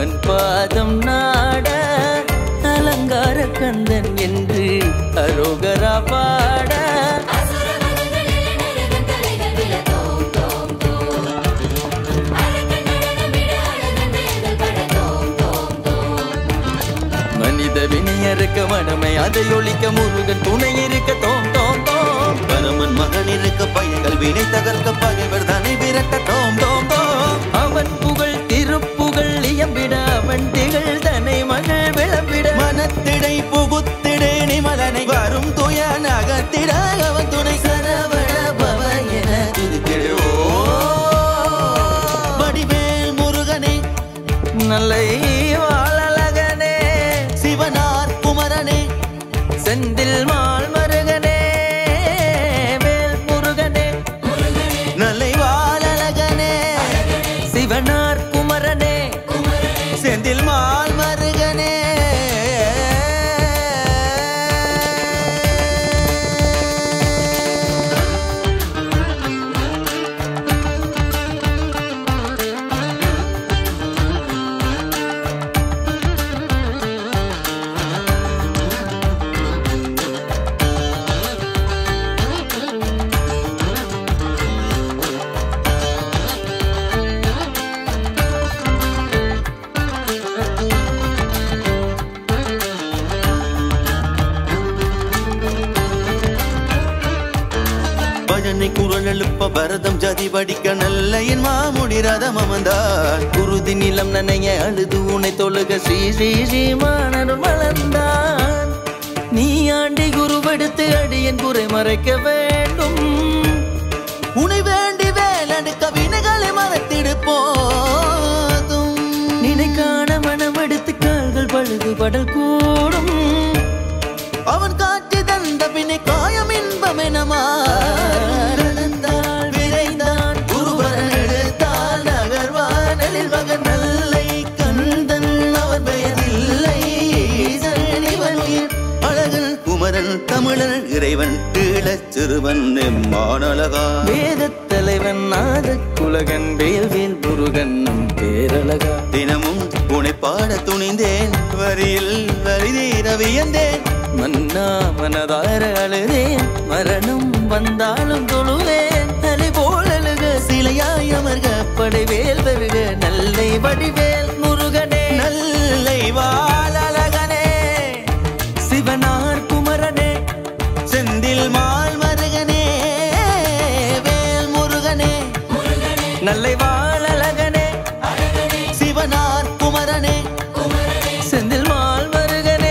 அவன் பாதம் நாட அலங்கார கந்தன் என்று அரோகரா பாட மனித வினையறுக்க மனமை அதை ஒழிக்க முருகன் துணை இருக்க தோம் தோம் தோம் பரமன் மகன் இருக்க பையங்கள் வினை தகர்க்க பகைவர் தன்னை விரட்ட தோம் தோம் தோம் அவன் புகழ் திருப்புகழ் இயம்பிட அவன் திகழ் தன்னை மகள் விளம்பிட மனத்திடை புகுத்திடே நிமலனை வரும் துய நகத்திட அவன் துணை சரவண பவ என துதித்திடுவோ வடிவேல் முருகனே நல்லை வாழலகனே சிவனார் குமரனே செந்தில் மால் மருகனே வேல் முருகனே நல்லை வாழழகனே சிவனார் குமரனே செந்தில் மால் மருகனே பஜனை குரல் எழுப்ப பரதம் ஜதி படிக்க நல்ல என் மாமுடி ரதம் அமர்ந்தார் குருதி நிலம் நனைய அழுது உனை தொழுக ஸ்ரீ ஸ்ரீ ஸ்ரீமானன் மலர்ந்தான் நீ ஆண்டி குருவெடுத்து அடியன் குறை மறைக்க வேண்டும் உனை வேண்டி வேலடுக்க வினைகளை மறத்திடு போதும் நினைக்கான மனம் எடுத்து கால்கள் பழுது படல் கூடும் அவன் காட்சி தந்த பின்னை காயம் இன்பம் எனமா நடந்தால் விரைந்தான் குருவரன் எடுத்தால் நகர்வானலில் மகன் நல்லை கந்தன் அவர் பெயரில்லை ஈசன் இவன் உயிர். அழகன் குமரன் தமிழன் இறைவன் ஈழச் சிறுவன் எம்மானழகா வேத தலைவன் நாத குலகன் வேல் வேல் முருகன் நம் பேரழகா தினமும் உனை பாட துணிந்தேன் வரியில் வரி தீர வியந்தேன் மன்னா மனதார அழுதேன் மரணம் வந்தாலும் தொழுவேன் தலை போல் அழுக சிலையாய் அமர்க படைவேல் வருக நல்லை வடிவேல் முருகனே நல்லை வாழழகனே சிவனார் குமரனே செந்தில் மால் மருகனே வேல் முருகனே நல்லை வாழழகனே சிவனார் குமரனே செந்தில் மால் மருகனே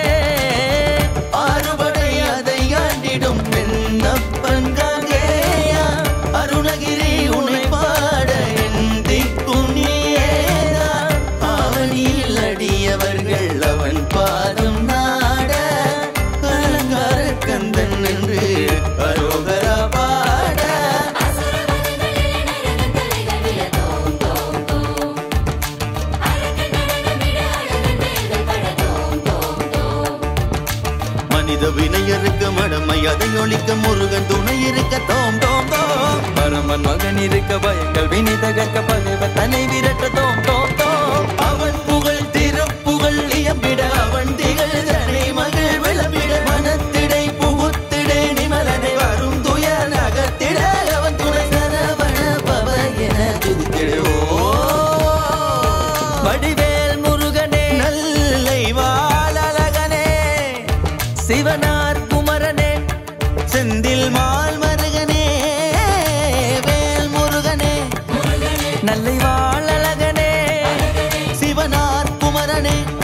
ஆறுபடை அதை ஆண்டிடும் பெண்ணப்பன் காங்கேயா அருணகிரி உனை பாட என் திக்கும் நீயேதான். ஆவணியில் அடியவர்கள் அவன் பாதம் நாட அலங்கார கந்தன் என்று அரோகரா பாட மனித வினையறுக்க மடமை அதை ஒழிக்க முருகன் துணை இருக்க தோம் தோம் தோம் பரமன் மகன் இருக்க பயங்கள் வினை தகர்க்க பகைவ தன்னை விரட்ட தோம் தோம் தோம் அவன் புகழ் திருப்புகழ் இயம்பிட அவன் திகழ் தனை மகள் விளம்பிட மனத்திடை புகுத்திடே நிமலனை வரும் துய நகத்திட அவன் துணை சரவண பவ என துதித்திடுவோ வடிவேல் முருகனே நல்லை வாழழகனே சிவனார் குமரனே செந்தில் மால் மருகனே வேல் முருகனே நல்லை வாழழகனே சிவனார் குமரனே